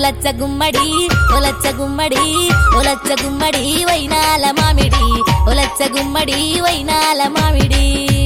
ఒలచ్చ గుమ్మడి ఒలచ్చ గుమ్మడి ఒలచ్చ గుమ్మడి వైనాల మామిడి ఒలచ్చ గుమ్మడి వైనాల మామిడి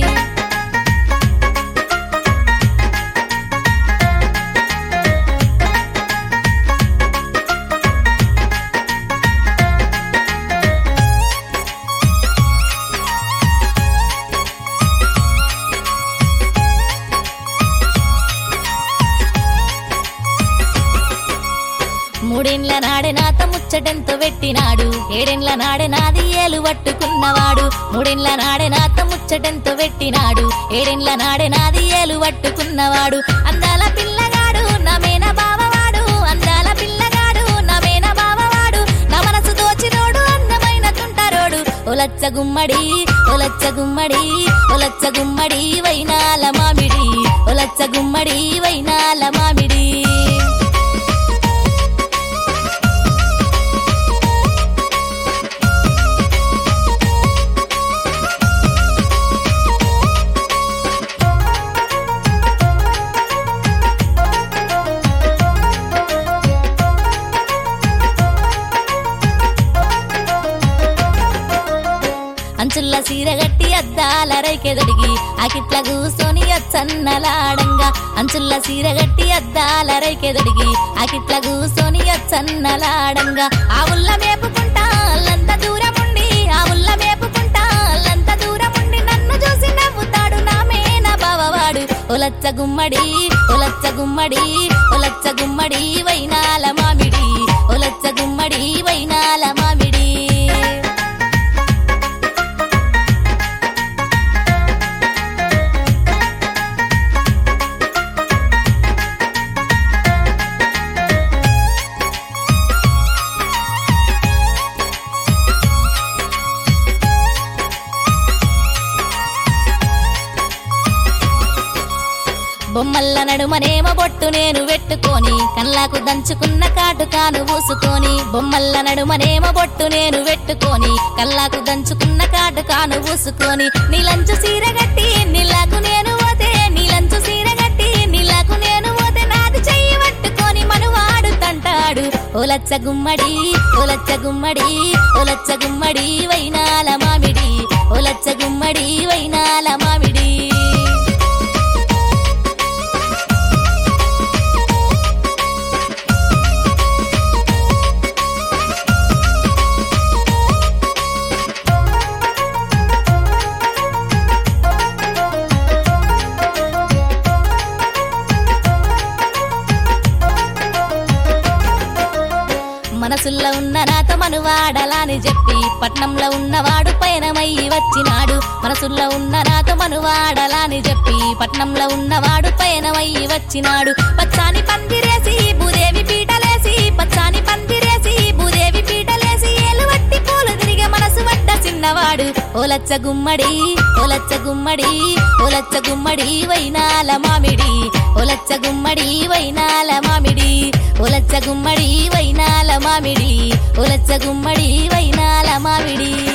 మూడేండ్ల నాడే నాత ముచ్చటెంతో పెట్టినాడు ఏడేండ్ల నాడే నాది ఏలు పట్టుకున్నవాడు మూడేండ్ల నాడే నాత ముచ్చటెంతో పెట్టినాడు ఏడేండ్ల నాడే నాది ఏలు పట్టుకున్నవాడు అందాల పిల్లగాడు నమేన బావవాడు అందాల పిల్లగాడు నమేన బావవాడు నా మనసు దోచినోడు అందమైన తుంటరోడు ఒలచ్చ గుమ్మడి ఒలచ్చ గుమ్మడి ఒలచ్చ గుమ్మడి వైనాల మామిడి ఒలచ్చ గుమ్మడి వైనాల మామిడి అంచుల్ల సీరగట్టి అద్దాల రైకెదడిగి ఆకిట్ల కూసోని అచ్చన్నలాడంగా అంచుల్ల సీరగట్టి అద్దాల రైకెదడిగి ఆకిట్ల కూసోని అచ్చన్నలాడంగా ఆ ఉల్ల మేపుకుంటా అల్లంత దూరముండి ఆ ఉల్ల మేపుకుంటా అల్లంత దూరముండి నన్ను చూసి నవ్వుతాడు నా మేన బావవాడు ఒలచ్చ గుమ్మడి ఒలచ్చ గుమ్మడి ఒలచ్చ గుమ్మడి వైనాల మామిడి ఒలచ్చ గుమ్మడి వైనాల మామిడి బొమ్మల్ల నడుమనేమ బొట్టు నేను పెట్టుకొని కళ్ళకు దంచుకున్న కాటుకాను పూసుకొని బొమ్మల్ల నడుమనేమ బొట్టు నేను పెట్టుకొని కళ్ళకు దంచుకున్న కాటుకాను పూసుకొని నీలంచు సీరగట్టి నీలాకు నేను పోతే నీలంచు సీరగట్టి నీలాకు నేను పోతే నాది చెయ్యి పట్టుకొని మనువాడు తంటాడు ఓలచ్చ గుమ్మడి ఓలచ్చ గుమ్మడి ఓలచ్చ గుమ్మడి వైనాల మామిడి ఓలచ్చ గుమ్మడి వైనాల మామిడి మనసుల్లో ఉన్న నాతో మనువాడలాని చెప్పి పట్నంలో ఉన్నవాడు పయనమయ్యి వచ్చినాడు మనసుల్లో ఉన్న నాతో మనువాడలాని చెప్పి పట్నంలో ఉన్నవాడు పయనమయ్యి వచ్చినాడు పచ్చాని పందిరేసి భూదేవి పీటలేసి పచ్చాని పందిరేసి భూదేవి పీటలేసి ఏలు వట్టి పూలు తిరిగే మనసు వడ్డ చిన్నవాడు ఓలచ్చ గుమ్మడి ఓలచ్చ గుమ్మడి ఓలచ్చ గుమ్మడి వైనాల మామిడి ఓలచ్చ గుమ్మడి వైనాల మామిడి ఓలచ్చ గుమ్మడి వైనాల మామిడి ఓలచ్చ గుమ్మడి వైనాల మామిడి